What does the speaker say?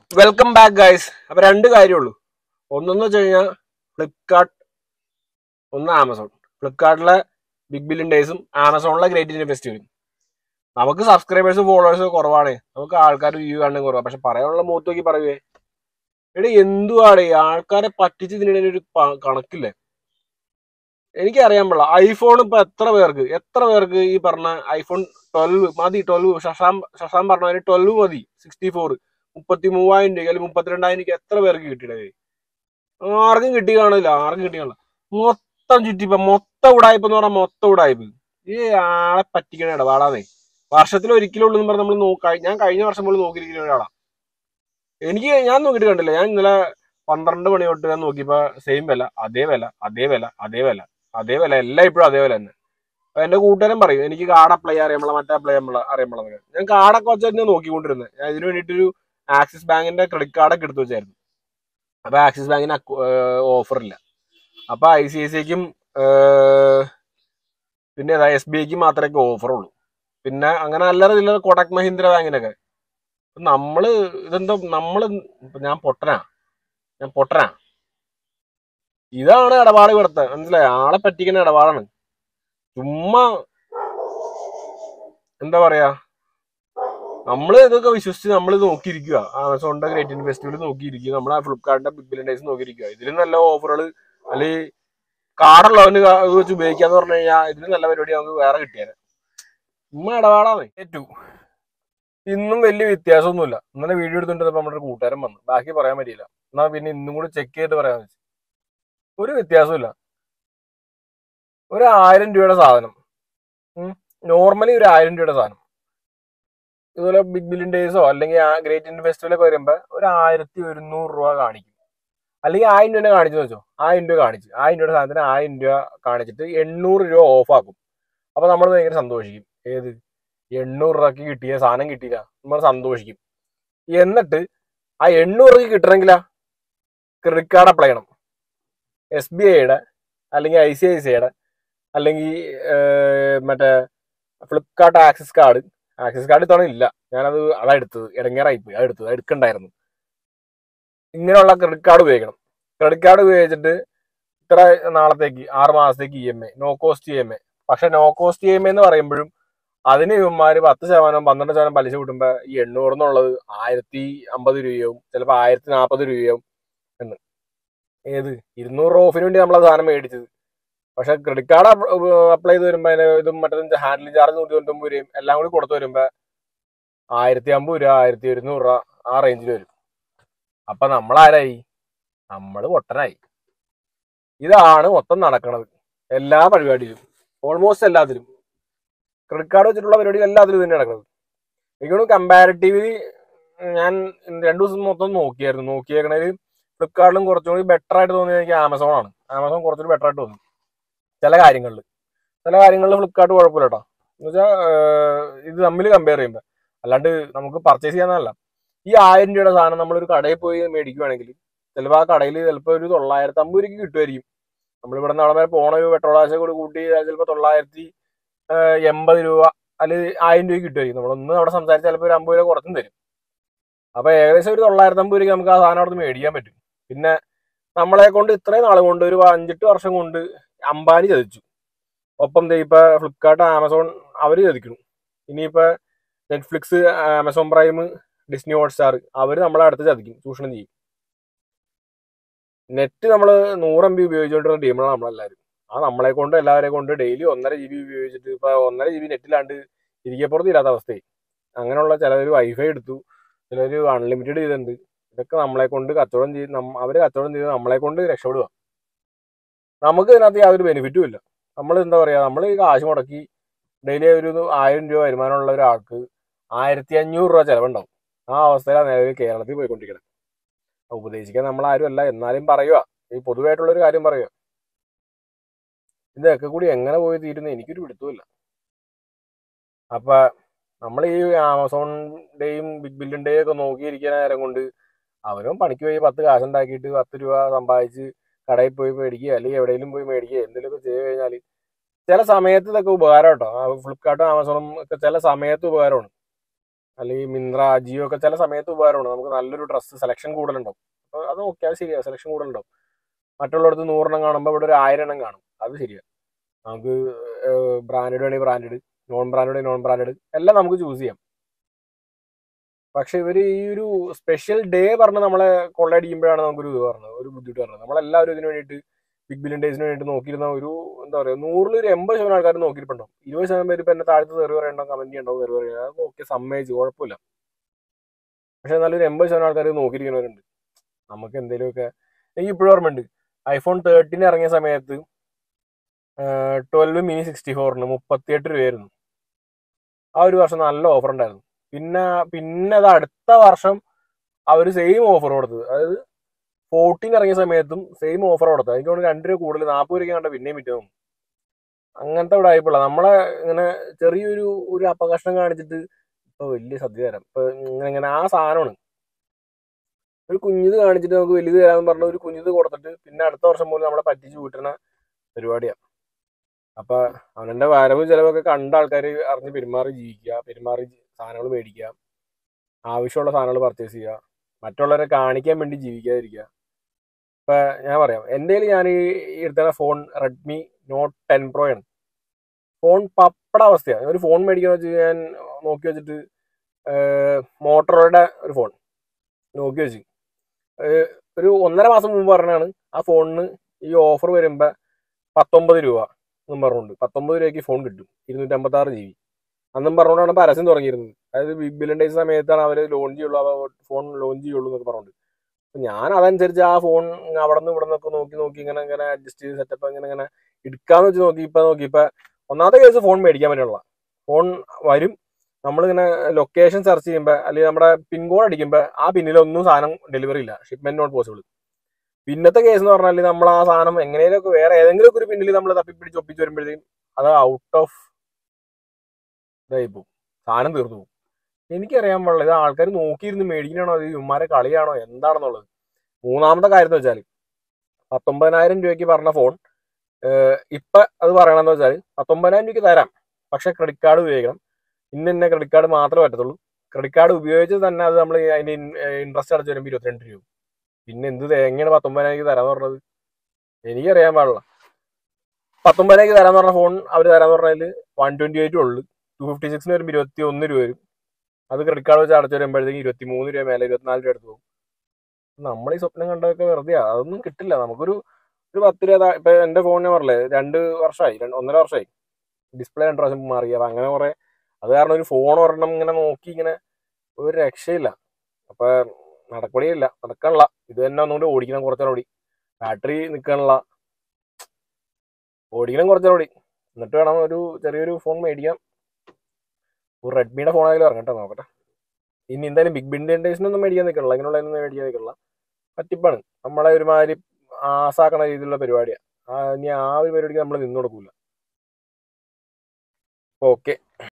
welcome back guys അപ്പൊ രണ്ട് കാര്യമുള്ളൂ ഒന്നെന്ന് വെച്ച് കഴിഞ്ഞാൽ ഫ്ലിപ്കാർട്ട് ഒന്ന് ആമസോൺ ഫ്ലിപ്കാർട്ടിലെ ബിഗ് ബില്യൺ ഡേയ്സും ആമസോണിലെ ഗ്രേറ്റ് ഇന്ത്യൻ ഫെസ്റ്റിവലും നമുക്ക് സബ്സ്ക്രൈബേഴ്സ് ഫോളോവേഴ്സ് കുറവാണ് നമുക്ക് ആൾക്കാർ വ്യൂ കാണുന്നത് കുറവാണ് പക്ഷെ പറയാനുള്ള മൂത്ത് നോക്കി പറയുവേ എടാ എന്തുവാടേ ആൾക്കാരെ പറ്റിച്ച് ഇതിനിടയിൽ ഒരു പ- കണക്കില്ലേ എനിക്കറിയാൻ പാടില്ല ഐഫോൺ ഇപ്പൊ എത്ര പേർക്ക് എത്ര പേർക്ക് ഈ പറഞ്ഞ ഐഫോൺ ട്വൽവ് മതി ട്വൽവ് ശശാം ശശാം പറഞ്ഞ ട്വൽവ് മതി സിക്സ്റ്റി ഫോർ മുപ്പത്തി മൂവായിരം രൂപ അല്ലെങ്കിൽ മുപ്പത്തിരണ്ടായിരം രൂപ എത്ര പേർക്ക് കിട്ടിയത് ആർക്കും കിട്ടി കാണില്ല ആർക്കും കിട്ടി കാണില്ല മൊത്തം ചുറ്റിപ്പ മൊത്തം ഉടായ്പ എന്ന് പറഞ്ഞാൽ മൊത്തം ഉടായ്പ ഈ ആളെ പറ്റിക്കണ ഇടപാടാന്നേ വർഷത്തിൽ ഒരിക്കലും ഉള്ളൂ പറഞ്ഞ് നമ്മൾ നോക്ക ഞാൻ കഴിഞ്ഞ വർഷം പോലും നോക്കിയിരിക്കുന്ന ഒരാളാ എനിക്ക് ഞാൻ നോക്കിയിട്ട് കണ്ടില്ല ഞാൻ ഇന്നലെ പന്ത്രണ്ട് മണി തൊട്ട് ഞാൻ നോക്കിയപ്പോ സെയിം വില അതേ വില അതേ വില അതേ വില അതേ വില എല്ലാം ഇപ്പോഴും അതേ വില തന്നെ അപ്പൊ എന്റെ കൂട്ടുകാരൻ പറയും എനിക്ക് കാർഡ് അപ്ലൈ അറിയാമല്ല മറ്റേ അപ്ലൈ അറിയാമല്ല ഞാൻ കാർഡൊക്കെ വെച്ച് തന്നെ നോക്കിക്കൊണ്ടിരുന്നത് ഞാൻ ഇതിന് വേണ്ടിയിട്ടൊരു ആക്സിസ് ബാങ്കിന്റെ ക്രെഡിറ്റ് കാർഡൊക്കെ എടുത്തു വെച്ചായിരുന്നു അപ്പൊ ആക്സിസ് ബാങ്കിന് ഓഫർ ഇല്ല അപ്പൊ ഐ സി ഐ സിക്കും പിന്നെ എസ് ബി ഐക്കും മാത്രമേ ഓഫർ ഉള്ളൂ പിന്നെ അങ്ങനെ അല്ലറ ചില്ലറ കൊടക് മഹീന്ദ്ര ബാങ്കിനൊക്കെ അപ്പൊ നമ്മള് ഇതെന്തോ നമ്മള് ഇപ്പൊ ഞാൻ പൊട്ടനാ ഞാൻ പൊട്ടനാ ഇതാണ് ഇടപാട് ഇവിടുത്തെ മനസ്സിലായി ആളെ പറ്റിക്കുന്ന ഇടപാടാണ് ചുമ്മാ എന്താ പറയാ നമ്മൾ ഇതൊക്കെ വിശ്വസിച്ച് നമ്മൾ നോക്കിയിരിക്കുക ആമസോണിന്റെ ഗ്രേറ്റ് ഇന്ത്യൻ ഫെസ്റ്റിവൽ നോക്കിയിരിക്കുക നമ്മൾ ആ ഫ്ലിപ്കാർട്ടിന്റെ ബിഗ് ബില്യൺ ഡേയ്സ് നോക്കിയിരിക്കുക ഇതിലും നല്ല ഓഫറുകൾ അല്ലെങ്കിൽ കാർഡുള്ളവന് ഇത് വെച്ച് ഉപയോഗിക്കാന്ന് പറഞ്ഞു കഴിഞ്ഞാൽ ഇതിലും നല്ല പരിപാടി നമുക്ക് വേറെ കിട്ടിയാൽ ഉമ്മ ഇടപാടാണ് ഏറ്റു ഇന്നും വലിയ വ്യത്യാസമൊന്നുമില്ല ഇന്നലെ വീഡിയോ എടുത്തിട്ട് നമ്മുടെ ഒരു കൂട്ടുകാരൻ വന്നു ബാക്കി പറയാൻ പറ്റിയില്ല എന്നാ പിന്നെ ഇന്നും കൂടി ചെക്ക് ചെയ്തിട്ട് പറയാന്ന് വെച്ചു ഒരു വ്യത്യാസമില്ല ഒരു ആയിരം രൂപയുടെ സാധനം നോർമലി ഒരു ആയിരം രൂപയുടെ സാധനം ഇതുപോലെ ബിഗ് ബില്യൺ ഡേയ്സോ അല്ലെങ്കിൽ ആ ഗ്രേറ്റ് ഇന്ത്യൻ ഫെസ്റ്റിവലൊക്കെ വരുമ്പോൾ ഒരു ആയിരത്തി ഒരുന്നൂറ് രൂപ കാണിക്കും അല്ലെങ്കിൽ ആയിരം രൂപ കാണിച്ചു വെച്ചോ ആയിരം രൂപ കാണിച്ചു ആയിരം രൂപയുടെ സാധനത്തിന് ആയിരം രൂപ കാണിച്ചിട്ട് എണ്ണൂറ് രൂപ ഓഫ് ആക്കും അപ്പൊ നമ്മൾ ഭയങ്കര സന്തോഷിക്കും ഏത് എണ്ണൂറ് രൂപയ്ക്ക് കിട്ടിയ സാധനം കിട്ടിയില്ല നമ്മൾ സന്തോഷിക്കും എന്നിട്ട് ആ എണ്ണൂറ് രൂപയ്ക്ക് കിട്ടണമെങ്കിലാ ക്രെഡിറ്റ് കാർഡ് അപ്ലൈ ചെയ്യണം എസ് ബി ഐയുടെ അല്ലെങ്കിൽ ഐ സി ഐ സിയുടെ അല്ലെങ്കിൽ മറ്റേ Flipkart Axis card Axis card ഇത്തവണ ഇല്ല ഞാനത് അതാ എടുത്തത് ഇടങ്ങേറായി പോയി അത് എടുത്തത് അത് എടുക്കണ്ടായിരുന്നു ഇങ്ങനെയുള്ള ക്രെഡിറ്റ് കാർഡ് ഉപയോഗിക്കണം ക്രെഡിറ്റ് കാർഡ് ഉപയോഗിച്ചിട്ട് ഇത്ര നാളത്തേക്ക് ആറ് മാസത്തേക്ക് E M I no cost E M I പക്ഷെ no cost E M I എന്ന് പറയുമ്പോഴും അതിന് ഇവന്മാര് പത്ത് ശതമാനം പന്ത്രണ്ട് ശതമാനം പലിശ കൂട്ടുമ്പോ ഈ എണ്ണൂറ് എന്നുള്ളത് ആയിരത്തി അമ്പത് രൂപയാവും ചിലപ്പോൾ ആയിരത്തി നാൽപ്പത് രൂപയാവും എന്ന് ഏത് ഇരുന്നൂറ് രൂപ ഓഫിന് വേണ്ടി നമ്മൾ ആ സാധനം മേടിച്ചത് പക്ഷെ ക്രെഡിറ്റ് കാർഡ് അപ്ലൈ ചെയ്ത് വരുമ്പോ അതിന് ഇതും മറ്റേ ഹാൻഡിലിംഗ് ചാർജ് നൂറ്റി തൊണ്ണൂറ്റൊമ്പത് രൂപയും എല്ലാം കൂടി കൊടുത്തു വരുമ്പോ ആയിരത്തി അമ്പത് രൂപ ആയിരത്തി ഒരുന്നൂറ് രൂപ ആ റേഞ്ചിൽ വരും അപ്പൊ നമ്മളാരായി നമ്മൾ പൊട്ടനായി ഇതാണ് മൊത്തം നടക്കണത് എല്ലാ പരിപാടിയിലും ഓൾമോസ്റ്റ് എല്ലാത്തിലും ക്രെഡിറ്റ് കാർഡ് വെച്ചിട്ടുള്ള പരിപാടി എല്ലാത്തിലും തന്നെ നടക്കുന്നത് എനിക്കൊന്ന് കമ്പാരിറ്റീവ്ലി ഞാൻ രണ്ടു ദിവസം മൊത്തം നോക്കിയായിരുന്നു നോക്കിയേക്കണേല് ഫ്ലിപ്കാർട്ടിലും കുറച്ചും കൂടി ബെറ്റർ ആയിട്ട് തോന്നിയത് എനിക്ക് ആമസോൺ ആണ് ആമസോൺ കുറച്ചുകൂടി ബെറ്റർ ആയിട്ട് തോന്നി ചില കാര്യങ്ങളിൽ ചില കാര്യങ്ങളിൽ ഫ്ലിപ്കാർട്ട് കുഴപ്പമില്ല കേട്ടോ എന്ന് വെച്ചാൽ ഇത് തമ്മിൽ കമ്പയർ ചെയ്യുമ്പോൾ അല്ലാണ്ട് നമുക്ക് പർച്ചേസ് ചെയ്യാന്നല്ല ഈ ആയിരം രൂപയുടെ സാധനം നമ്മളൊരു കടയിൽ പോയി മേടിക്കുവാണെങ്കിൽ ചിലപ്പോൾ ആ കടയിൽ ചിലപ്പോൾ ഒരു തൊള്ളായിരത്തി അമ്പത് രൂപയ്ക്ക് കിട്ടുമായിരിക്കും നമ്മളിവിടെ നിന്ന് അവിടെ വരെ പോണ ഒരു പെട്രോൾ ആശ കൂടി കൂട്ടി ചിലപ്പോൾ തൊള്ളായിരത്തി ഏഹ്, എൺപത് രൂപ അല്ലെങ്കിൽ ആയിരം രൂപയ്ക്ക് കിട്ടുമായിരിക്കും നമ്മളൊന്ന് അവിടെ സംസാരിച്ച് ചിലപ്പോൾ ഒരു അമ്പത് രൂപ കുറച്ചും തരും അപ്പോൾ ഏകദേശം ഒരു തൊള്ളായിരത്തി അമ്പത് രൂപയ്ക്ക് നമുക്ക് ആ സാധനം അവിടെ നിന്ന് മേടിക്കാൻ പറ്റും പിന്നെ നമ്മളെ കൊണ്ട് ഇത്രയും നാൾ കൊണ്ട് ഒരു അഞ്ചെട്ട് വർഷം കൊണ്ട് അംബാനി ചതിച്ചു ഒപ്പം ദേ ഇപ്പൊ ഫ്ലിപ്കാർട്ട് ആമസോൺ അവര് ചതിക്കുന്നു ഇനിയിപ്പോ Netflix Amazon Prime Disney Hotstar അവര് നമ്മളെ അടുത്ത് ചതിക്കും ചൂഷണം ചെയ്യും നെറ്റ് നമ്മൾ നൂറ് എം ബി ഉപയോഗിച്ചുകൊണ്ടിരുന്ന ടീമുകളാണ് നമ്മളെല്ലാവരും ആ നമ്മളെ കൊണ്ട് എല്ലാവരെ കൊണ്ട് ഡെയിലി ഒന്നര ജി ബി ഉപയോഗിച്ചിട്ട് ഇപ്പൊ ഒന്നര ജി ബി നെറ്റിലാണ്ട് ഇരിക്കപ്പുറത്ത് ഇല്ലാത്ത അവസ്ഥയായി അങ്ങനെയുള്ള ചിലർ വൈഫൈ എടുത്തു ചിലർ അൺലിമിറ്റഡ് ചെയ്തിട്ടുണ്ട് ഇതൊക്കെ നമ്മളെ കൊണ്ട് കച്ചവടം ചെയ്ത് നമ്മ- അവര് കച്ചവടം ചെയ്ത് നമ്മളെ കൊണ്ട് രക്ഷപ്പെടുക നമുക്ക് ഇതിനകത്ത് യാതൊരു ബെനിഫിറ്റും ഇല്ല നമ്മൾ എന്താ പറയാ നമ്മൾ ഈ കാശ് മുടക്കി ഡെയിലി ഒരു ആയിരം രൂപ വരുമാനമുള്ള ഒരാൾക്ക് ആയിരത്തി അഞ്ഞൂറ് രൂപ ചെലവുണ്ടാവും ആ അവസ്ഥയിലാണ് നിലവിൽ കേരളത്തിൽ പോയിക്കൊണ്ടിരിക്കുന്നത് ഉപദേശിക്കാൻ നമ്മൾ ആരും അല്ല എന്നാലും പറയുക ഈ പൊതുവായിട്ടുള്ള ഒരു കാര്യം പറയുക ഇതൊക്കെ കൂടി എങ്ങനെ പോയി തീരുന്ന എനിക്കൊരു പിടുത്തമില്ല അപ്പൊ നമ്മൾ ഈ ആമസോണിന്റെയും ബിഗ് ബില്ലിന്റെയും ഒക്കെ നോക്കിയിരിക്കുന്ന നേരം കൊണ്ട് അവരും പണിക്ക് പോയി പത്ത് കാശുണ്ടാക്കിയിട്ട് പത്ത് രൂപ സമ്പാദിച്ച് കടയിൽ പോയി മേടിക്കുക അല്ലെങ്കിൽ എവിടെയെങ്കിലും പോയി മേടിക്കുക എന്തെങ്കിലുമൊക്കെ ചെയ്ത് കഴിഞ്ഞാൽ ചില സമയത്ത് ഇതൊക്കെ ഉപകാരം കേട്ടോ ഫ്ലിപ്കാർട്ടും ആമസോണും ഒക്കെ ചില സമയത്ത് ഉപകാരമാണ് അല്ലെങ്കിൽ മിന്ത്ര ജിയോ ഒക്കെ ചില സമയത്ത് ഉപകാരമാണ് നമുക്ക് നല്ലൊരു ഡ്രസ്സ് സെലക്ഷൻ കൂടുതലുണ്ടാവും അപ്പോൾ അത് ഓക്കെ അത് ശരിയാണ് സെലക്ഷൻ കൂടുതലുണ്ടാവും മറ്റുള്ളിടത്ത് നൂറെണ്ണം കാണുമ്പോൾ ഇവിടെ ഒരു ആയിരം എണ്ണം കാണും അത് ശരിയാണ് നമുക്ക് ബ്രാൻഡഡ് വേണമെങ്കിൽ branded non branded non branded എല്ലാം നമുക്ക് ചൂസ് ചെയ്യാം പക്ഷെ ഇവർ ഈ ഒരു സ്പെഷ്യൽ ഡേ പറഞ്ഞ് നമ്മളെ കൊള്ളയടിക്കുമ്പോഴാണ് നമുക്കൊരു ഇത് പറഞ്ഞത് ഒരു ബുദ്ധിമുട്ട് പറഞ്ഞത് നമ്മളെല്ലാവരും ഇതിന് വേണ്ടിയിട്ട് ബിഗ് ബില്യൺ ഡേയ്സിന് വേണ്ടിയിട്ട് നോക്കിയിരുന്ന ഒരു എന്താ പറയുക നൂറിൽ ഒരു എൺപത് ശതമാനം ആൾക്കാർ നോക്കിയിട്ടുണ്ടാവും ഇരുപത് ശതമാനം പേര് ഇപ്പം എന്നെ താഴത്ത് തെറി പറയണ്ടോ കമന്റ് ചെയ്യണ്ടോ തെറി പറയുക അത് ഓക്കെ സമ്മതിച്ച് കുഴപ്പമില്ല പക്ഷെ നല്ലൊരു എൺപത് ശതമാനം ആൾക്കാർ നോക്കിയിരിക്കുന്നവരുണ്ട് നമുക്ക് എന്തെങ്കിലുമൊക്കെ എനിക്ക് ഇപ്പോഴും ഓർമ്മയുണ്ട് ഐഫോൺ തേർട്ടീൻ ഇറങ്ങിയ സമയത്ത് ട്വൽവ് മിനി സിക്സ്റ്റി ഫോറിന് മുപ്പത്തിയെട്ട് രൂപയായിരുന്നു ആ ഒരു വർഷം നല്ല ഓഫർ ഉണ്ടായിരുന്നു പിന്നെ പിന്നെ അത് അടുത്ത വർഷം അവർ സെയിം ഓഫർ കൊടുത്തത് അതായത് ഫോർട്ടീൻ ഇറങ്ങിയ സമയത്തും സെയിം ഓഫർ കൊടുത്തത് എനിക്ക് തോന്നുന്നു രണ്ട് രൂപ കൂടുതൽ നാൽപ്പത് രൂപയ്ക്ക് കണ്ട പിന്നെയും വിറ്റതും അങ്ങനത്തെ ഇവിടെ ആയിപ്പോളാ നമ്മളെ ഇങ്ങനെ ചെറിയൊരു ഒരു അപകർഷണം കാണിച്ചിട്ട് ഇപ്പൊ വലിയ സദ്യ തരാം ഇപ്പൊ ഇങ്ങനെ ഇങ്ങനെ ആ സാധനമാണ് ഒരു കുഞ്ഞിത് കാണിച്ചിട്ട് നമുക്ക് വലുത് തരാന്ന് പറഞ്ഞ ഒരു കുഞ്ഞിത് കൊടുത്തിട്ട് പിന്നെ അടുത്ത വർഷം പോലും നമ്മളെ പറ്റിച്ച് വീട്ടുന്ന പരിപാടിയാണ് അപ്പൊ അവനെ വരവ് ചിലവൊക്കെ കണ്ട ആൾക്കാർ അറിഞ്ഞ് പെരുമാറി ജീവിക്കുക പെരുമാറി സാധനങ്ങൾ മേടിക്കുക ആവശ്യമുള്ള സാധനങ്ങൾ പർച്ചേസ് ചെയ്യുക മറ്റുള്ളവരെ കാണിക്കാൻ വേണ്ടി ജീവിക്കാതിരിക്കുക ഇപ്പൊ ഞാൻ പറയാം എൻ്റെ കയ്യിൽ ഞാൻ ഈ എടുത്ത phone Redmi note ten pro ആണ് ഫോൺ പപ്പട അവസ്ഥയാണ് ഒരു ഫോൺ മേടിക്കാന്ന് വെച്ച് ഞാൻ നോക്കി വെച്ചിട്ട് മോട്ടറോയുടെ ഒരു ഫോൺ നോക്കി വെച്ച് ഏഹ് ഒരു ഒന്നര മാസം മുമ്പ് പറഞ്ഞാണ് ആ ഫോണിന് ഈ ഓഫർ വരുമ്പോൾ പത്തൊമ്പത് രൂപ എന്നും പറഞ്ഞുകൊണ്ട് പത്തൊമ്പത് രൂപയ്ക്ക് ഫോൺ കിട്ടും ഇരുന്നൂറ്റി അമ്പത്തി ആറ് ജി ബി അന്നും പറഞ്ഞുകൊണ്ടാണ് പരസ്യം തുടങ്ങിയിരുന്നത് അതായത് ബിഗ് ബില്യൺ ഡേയ്സ് സമയത്താണ് അവർ ലോഞ്ച് ചെയ്യുള്ളൂ ഫോൺ ലോഞ്ച് ചെയ്യുള്ളൂ എന്നൊക്കെ പറഞ്ഞുകൊണ്ട് അപ്പൊ ഞാൻ അതനുസരിച്ച് ആ ഫോൺ അവിടെ നിന്ന് ഇവിടെ നിന്നൊക്കെ നോക്കി നോക്കി ഇങ്ങനെ ഇങ്ങനെ അഡ്ജസ്റ്റ് ചെയ്ത് സെറ്റപ്പ് ഇങ്ങനെ ഇങ്ങനെ എടുക്കാന്ന് വെച്ച് നോക്കി ഇപ്പൊ നോക്കി ഇപ്പൊ ഒന്നാമത്തെ കേസ് ഫോൺ മേടിക്കാൻ പറ്റുള്ള ഫോൺ വരും നമ്മളിങ്ങനെ ലൊക്കേഷൻ സെർച്ച് ചെയ്യുമ്പോൾ അല്ലെങ്കിൽ നമ്മുടെ പിൻകോഡ് അടിക്കുമ്പോൾ ആ പിന്നിലൊന്നും സാധനം ഡെലിവറി ഇല്ല ഷിപ്മെന്റ് നോട്ട് പോസിബിൾ പിന്നത്തെ കേസ് എന്ന് പറഞ്ഞാൽ നമ്മൾ ആ സാധനം എങ്ങനെയൊക്കെ വേറെ ഏതെങ്കിലും ഒരു പിന്നിൽ നമ്മൾ തപ്പിപ്പിടിച്ച് ഒപ്പിച്ച് വരുമ്പോഴത്തേക്കും അത് ഔട്ട് ഓഫ് ഇതായി പോകും സാധനം തീർന്നു പോകും എനിക്കറിയാൻ പാടില്ല ഇത് ആൾക്കാർ നോക്കിയിരുന്ന് മേടിക്കണോ അത് ഇവന്മാരെ കളിയാണോ എന്താണെന്നുള്ളത് മൂന്നാമത്തെ കാര്യം എന്ന് വെച്ചാൽ പത്തൊമ്പതിനായിരം രൂപയ്ക്ക് പറഞ്ഞ ഫോൺ ഇപ്പൊ അത് പറയണമെന്ന് വെച്ചാൽ പത്തൊമ്പതിനായിരം രൂപയ്ക്ക് തരാം പക്ഷെ ക്രെഡിറ്റ് കാർഡ് ഉപയോഗിക്കണം ഇന്ന ഇന്ന ക്രെഡിറ്റ് കാർഡ് മാത്രമേ പറ്റത്തുള്ളൂ ക്രെഡിറ്റ് കാർഡ് ഉപയോഗിച്ച് തന്നെ അത് നമ്മൾ അതിന്റെ ഇൻട്രസ്റ്റ് അടച്ചു വരുമ്പോൾ ഇരുപത്തിരണ്ട് രൂപ പിന്നെ എന്ത് തേങ്ങയാണ് പത്തൊമ്പതിനായിരം തരാന്ന് പറഞ്ഞത് എനിക്കറിയാൻ പാടില്ല പത്തൊമ്പതിനായിരം തരാന്ന് പറഞ്ഞ ഫോൺ അവർ തരാന്ന് പറഞ്ഞാൽ വൺ ട്വന്റി എയ്റ്റ് ഉള്ളു ടു ഫിഫ്റ്റി സിക്സിന് വരുമ്പോൾ ഇരുപത്തി ഒന്ന് രൂപ വരും അത് ക്രെഡിറ്റ് കാർഡ് വെച്ച് അടച്ചു വരുമ്പോഴത്തേക്ക് ഇരുപത്തി മൂന്ന് രൂപ മേലെ ഇരുപത്തിനാല് രൂപ എടുത്ത് പോകും നമ്മൾ ഈ സ്വപ്നം കണ്ടതൊക്കെ വെറുതെയാ അതൊന്നും കിട്ടില്ല നമുക്കൊരു ഒരു പത്ത് രൂപ താ- ഇപ്പൊ എന്റെ ഫോൺ ഞാൻ പറഞ്ഞില്ലേ രണ്ട് വർഷമായി രണ്ട് ഒന്നര വർഷമായി ഡിസ്പ്ലേ രണ്ട് പ്രാവശ്യം മാറി അപ്പൊ അങ്ങനെ കുറെ അത് കാരണം ഒരു ഫോൺ ഒരെണ്ണം ഇങ്ങനെ നോക്കി ഇങ്ങനെ ഒരു രക്ഷയില്ല അപ്പൊ നടക്കണില്ല നടക്കണില്ല ഇത് തന്നെ ഒന്നുകൂടി ഓടിക്കണം കുറച്ചുകൂടെ ഓടി ബാറ്ററി നിൽക്കണില്ല ഓടിക്കണം കുറച്ചുകൂടെ ഓടി എന്നിട്ട് വേണം ഒരു ചെറിയൊരു ഫോൺ മേടിക്കാം ഒരു റെഡ്മിയുടെ ഫോൺ ആയാലും ഇറങ്ങട്ടെ നോക്കട്ടെ ഇനി എന്തായാലും ബിഗ് ബിൻഡേഴ്സിനൊന്നും മേടിക്കാൻ നിൽക്കണില്ല ഇങ്ങനെയുള്ളതിനൊന്നും മേടിക്കാൻ നിൽക്കണില്ല പറ്റിപ്പാണ് നമ്മളെ ഒരുമാതിരി ആസാക്കണ രീതിയിലുള്ള പരിപാടിയാണ് ഇനി ആ ഒരു പരിപാടിക്ക് നമ്മൾ നിന്നു കൊടുക്കൂല ഓക്കെ